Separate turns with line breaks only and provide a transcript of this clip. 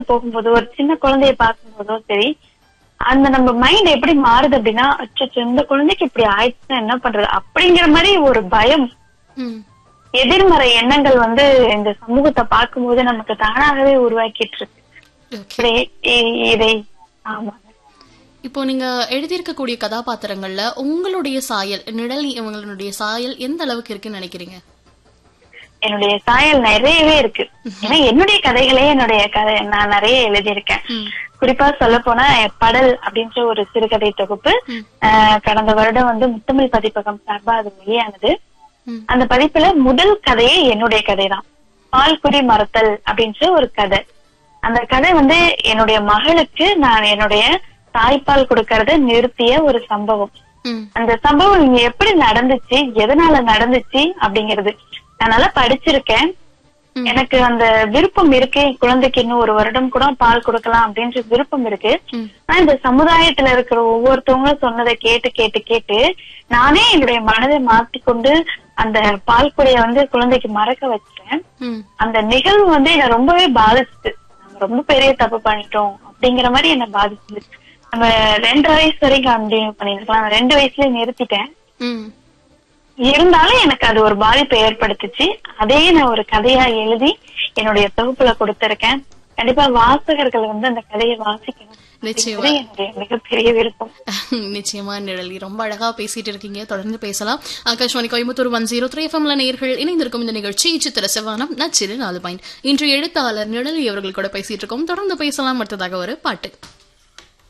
போகும்போது ஒரு சின்ன குழந்தைய பார்க்கும்போதோ சரி அந்த நம்ம மைண்ட் எப்படி மாறுது அப்படின்னா அச்சோ இந்த குழந்தைக்கு இப்படி ஆயிடுச்சுன்னா என்ன பண்றது அப்படிங்கிற மாதிரி ஒரு பயம்
ம்
எதிர்மறை எண்ணங்கள் வந்து இந்த சமூகத்தை பார்க்கும்போது நமக்கு தானாகவே உருவாக்கிட்டு இருக்கு
ஓகே
இப்படி இ- இதை ஆமா
இப்போ நீங்க எழுதியிருக்கக்கூடிய கதாபாத்திரங்கள்ல உங்களுடைய சாயல் நிழல் இவங்களுடைய சாயல் எந்த அளவுக்கு இருக்குன்னு நினைக்கிறீங்க
என்னுடைய சாயல் நிறையவே இருக்கு ஏன்னா என்னுடைய கதைகளே என்னுடைய கதை நான் நிறைய எழுதியிருக்கேன்
ம்.
குறிப்பா சொல்ல போனா படல் அப்படின்ற ஒரு சிறுகதை தொகுப்பு ஆஹ், கடந்த வருடம் வந்து முத்தமிழ் பதிப்பகம் சார்பா அது வெளியானது
ம்.
அந்த பதிப்புல முதல் கதையே என்னுடைய கதை தான் பால்குடி மறத்தல் அப்படின்ற ஒரு கதை அந்த கதை வந்து என்னுடைய மகளுக்கு நான் என்னுடைய தாய்ப்பால் கொடுக்கறத நிறுத்திய ஒரு சம்பவம்
ம்
அந்த சம்பவம் இங்க எப்படி நடந்துச்சு எதனால நடந்துச்சு அப்படிங்கிறது நான் நல்லா படிச்சிருக்கேன்
ம்.
எனக்கு அந்த விருப்பம் இருக்கு என் குழந்தைக்கு இன்னும் ஒரு வருடம் கூட பால் கொடுக்கலாம் அப்படின்ற விருப்பம் இருக்கு
ம்.
ஆனா இந்த சமுதாயத்துல இருக்கிற ஒவ்வொருத்தவங்களும் சொன்னதை கேட்டு கேட்டு கேட்டு நானே என்னுடைய மனதை மாத்திக்கொண்டு அந்த பால் குடைய வந்து குழந்தைக்கு மறக்க வச்சேன்
ம்
அந்த நிகழ்வு வந்து என்ன ரொம்பவே பாதிச்சுது நம்ம ரொம்ப பெரிய தப்பு பண்ணிட்டோம் அப்படிங்கிற மாதிரி என்ன பாதிச்சுது நம்ம ரெண்டு வயசு வரைக்கும் கண்டினியூ பண்ணிருக்கலாம் ரெண்டு வயசுலயே நிறுத்திட்டேன்
ம்
இருந்தாலும் எனக்கு அது ஒரு பாதிப்பை ஏற்படுத்துச்சு அதையே நான் ஒரு கதையா எழுதி என்னுடைய தொகுப்புல கொடுத்திருக்கேன் கண்டிப்பா வாசகர்கள் வந்து அந்த கதையை வாசிக்கணும்
நிச்சயமா
அப்படிங்கிறது என்னுடைய மிகப்பெரிய விருப்பம்
நிச்சயமா நிழலி ரொம்ப அழகா பேசிட்டு இருக்கீங்க தொடர்ந்து பேசலாம் Akashvani Coimbatore one zero three எஃப்எம்ல நேர்கள் இணைந்திருக்கும் இந்த நிகழ்ச்சி சித்திர செவ்வானம் நச்சிறு நாலு பாயிண்ட் இன்று எழுத்தாளர் நிழலி அவர்கள் கூட பேசிட்டு இருக்கோம் தொடர்ந்து பேசலாம் அடுத்ததாக ஒரு பாட்டு